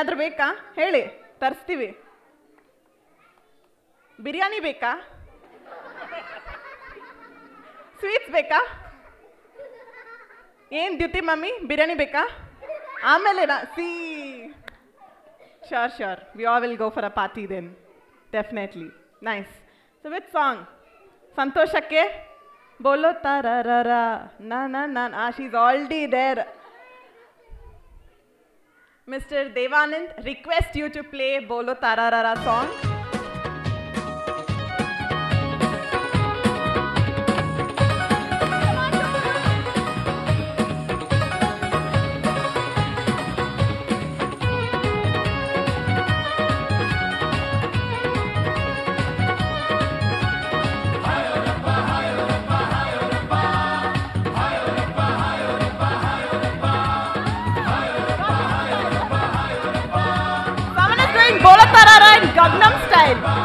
ಏನಾದರೂ ಬೇಕಾ ಹೇಳಿ ತರಿಸ್ತೀವಿ ಬಿರಿಯಾನಿ ಬೇಕಾ ಸ್ವೀಟ್ಸ್ ಬೇಕಾ ಏನು ದ್ಯುತಿ ಮಮ್ಮಿ ಬಿರಿಯಾನಿ ಬೇಕಾ ಆಮೇಲೆ see sure sure we all will go for a party then definitely nice so with song ಸಂತೋಷಕ್ಕೆ ಬೋಲೋ ತರರ ನನ ನನ್ ah she's already there mister Devanand request you to play Bolo Tarara song Someone is doing Bola Tarara in Gangnam style.